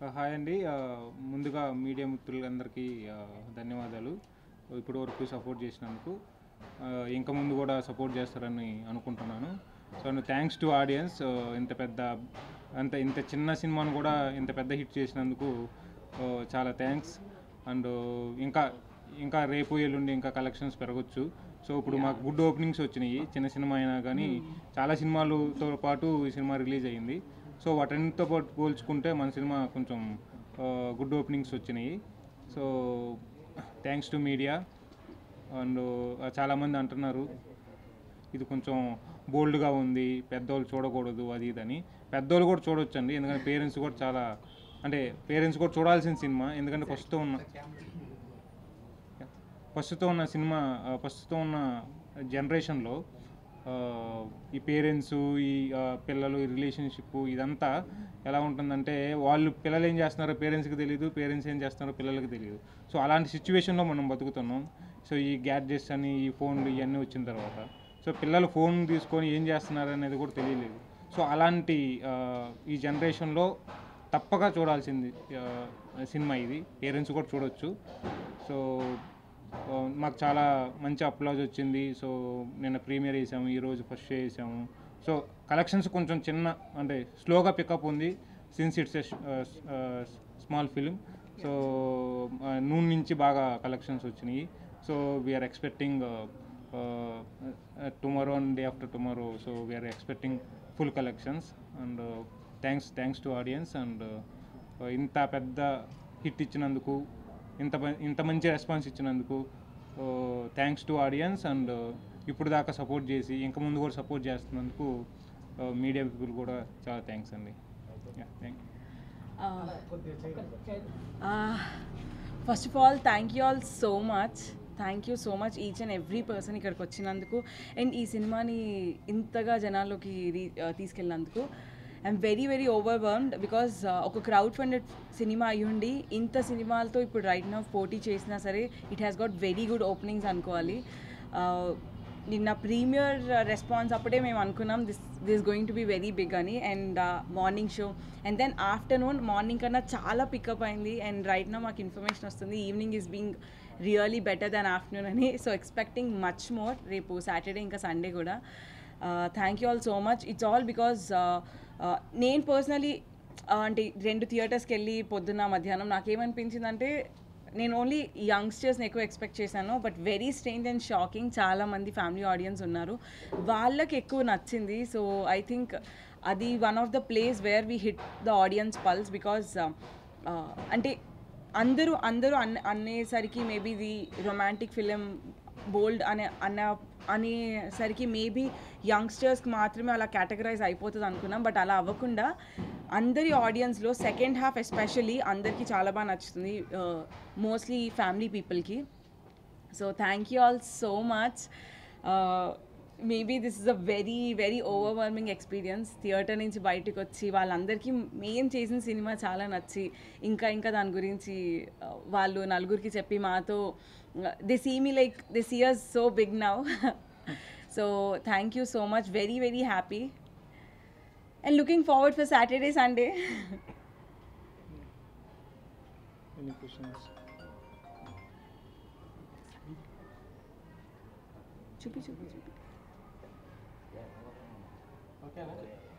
hi అండి ఆ, ముందుగా మీడియా మిత్రులందరికీ ఆ, ధన్యవాదాలు ఇప్పటి వరకు సపోర్ట్ చేసినందుకు ఆ, ఇంకా ముందు కూడా సపోర్ట్ చేస్తారని అనుకుంటున్నాను సో థ్యాంక్స్ టు ఆడియన్స్ ఇంత పెద్ద అంత ఇంత చిన్న సినిమాను కూడా ఇంత పెద్ద హిట్ చేసినందుకు ఆ, చాలా థ్యాంక్స్ అండ్ ఇంకా ఇంకా రేపు ఎల్లుండి ఇంకా కలెక్షన్స్ పెరగచ్చు సో ఇప్పుడు మాకు గుడ్ ఓపెనింగ్స్ వచ్చినాయి చిన్న సినిమా అయినా కానీ చాలా సినిమాలతో పాటు ఈ సినిమా రిలీజ్ అయ్యింది సో వాటన్నిటితో పాటు పోల్చుకుంటే మన సినిమా కొంచెం గుడ్ ఓపెనింగ్స్ వచ్చినాయి so thanks to media and చాలామంది అంటున్నారు ఇది కొంచెం బోల్డ్గా ఉంది పెద్దోళ్ళు చూడకూడదు అది ఇదని పెద్దోళ్ళు కూడా చూడొచ్చండి ఎందుకంటే పేరెంట్స్ కూడా చాలా అంటే పేరెంట్స్ కూడా చూడాల్సిన సినిమా ఎందుకంటే ప్రస్తుతం ఉన్న ప్రస్తుతం ఉన్న సినిమా ఆ, ప్రస్తుతం ఉన్న జనరేషన్లో ఆ, ఈ పేరెంట్స్ ఈ ఆ, పిల్లలు ఈ రిలేషన్షిప్ ఇదంతా ఎలా ఉంటుందంటే వాళ్ళు పిల్లలు ఏం చేస్తున్నారో పేరెంట్స్కి తెలియదు పేరెంట్స్ ఏం చేస్తున్నారో పిల్లలకి తెలియదు సో అలాంటి సిచ్యువేషన్లో మనం బతుకుతున్నాం సో ఈ గ్యాడ్జెట్స్ అని ఈ ఫోన్లు ఇవన్నీ వచ్చిన తర్వాత సో పిల్లలు ఫోన్ తీసుకొని ఏం చేస్తున్నారు అనేది కూడా తెలియలేదు సో అలాంటి ఆ, ఈ జనరేషన్లో తప్పక చూడాల్సింది ఆ, సినిమా ఇది పేరెంట్స్ కూడా చూడొచ్చు సో ఆ, మాకు చాలా మంచి అప్లాజ్ వచ్చింది సో నిన్న ప్రీమియర్ వేసాము ఈరోజు ఫస్ట్ షో వేసాము సో కలెక్షన్స్ కొంచెం చిన్న అంటే స్లోగా పికప్ ఉంది since it's small film so noon నుంచి బాగా కలెక్షన్స్ వచ్చినాయి so we're expecting tomorrow and day after tomorrow so we're expecting full collections and thanks thanks to audience and ఇంత పెద్ద హిట్ ఇచ్చినందుకు ఇంత మం- ఇంత మంచి రెస్పాన్స్ ఇచ్చినందుకు థ్యాంక్స్ టు ఆడియన్స్ అండ్ ఇప్పుడు దాకా సపోర్ట్ చేసి ఇంకా ముందు కూడా సపోర్ట్ చేస్తున్నందుకు మీడియా పీపుల్ కూడా చాలా థ్యాంక్స్ అండి thank you first of all thank you all so much thank you so much each and every person ఇక్కడికి వచ్చినందుకు అండ్ ఈ సినిమాని ఇంతగా జనాల్లోకి రీ తీసుకెళ్ళినందుకు I'm very very overwhelmed because ఒక క్రౌడ్ ఫండెడ్ సినిమా అయ్యుండి ఇంత సినిమాలతో ఇప్పుడు రైట్ నా పోటీ చేసినా సరే it has got very good openings అనుకోవాలి Uh, నిన్న ప్రీమియర్ రెస్పాన్స్ అప్పుడే మేము అనుకున్నాం this this going to be very big అని and morning show and then afternoon morning కన్నా చాలా పికప్ అయింది అండ్ రైట్ నా మాకు ఇన్ఫర్మేషన్ వస్తుంది evening is being really better than afternoon అని సో ఎక్స్పెక్టింగ్ మచ్ మోర్ రేపు సాటర్డే ఇంకా సండే కూడా thank you all so much it's all because నేను పర్సనలీ అంటే రెండు థియేటర్స్కి వెళ్ళి పొద్దున్న మధ్యాహ్నం నాకేమనిపించిందంటే నేను ఓన్లీ యంగ్స్టర్స్ని ఎక్కువ ఎక్స్పెక్ట్ చేశాను but very strange and shocking చాలా మంది ఫ్యామిలీ ఆడియన్స్ ఉన్నారు వాళ్ళకి ఎక్కువ నచ్చింది సో ఐ థింక్ అది one of the place where we hit the audience pulse because అంటే అందరూ అందరూ అన్ అనేసరికి మేబీ ఇది రొమాంటిక్ ఫిలిం బోల్డ్ అనే అన్న అనేసరికి మేబీ యంగ్స్టర్స్కి మాత్రమే అలా కేటగరైజ్ అయిపోతుంది అనుకున్నాం బట్ అలా అవ్వకుండా అందరి ఆడియన్స్లో సెకండ్ హాఫ్ ఎస్పెషల్లీ అందరికీ చాలా బాగా నచ్చుతుంది మోస్ట్లీ ఫ్యామిలీ పీపుల్కి so thank you all so much maybe this is a very very overwhelming experience theatre నుంచి బయటకు వచ్చి వాళ్ళందరికీ మేము చేసిన సినిమా చాలా నచ్చి ఇంకా ఇంకా దాని గురించి uh, వాళ్ళు నలుగురికి చెప్పి మాతో they see me like they see us so big now so thank you so much very very happy and looking forward for Saturday Sunday any questions చూపి చూపి చూపి ఓకే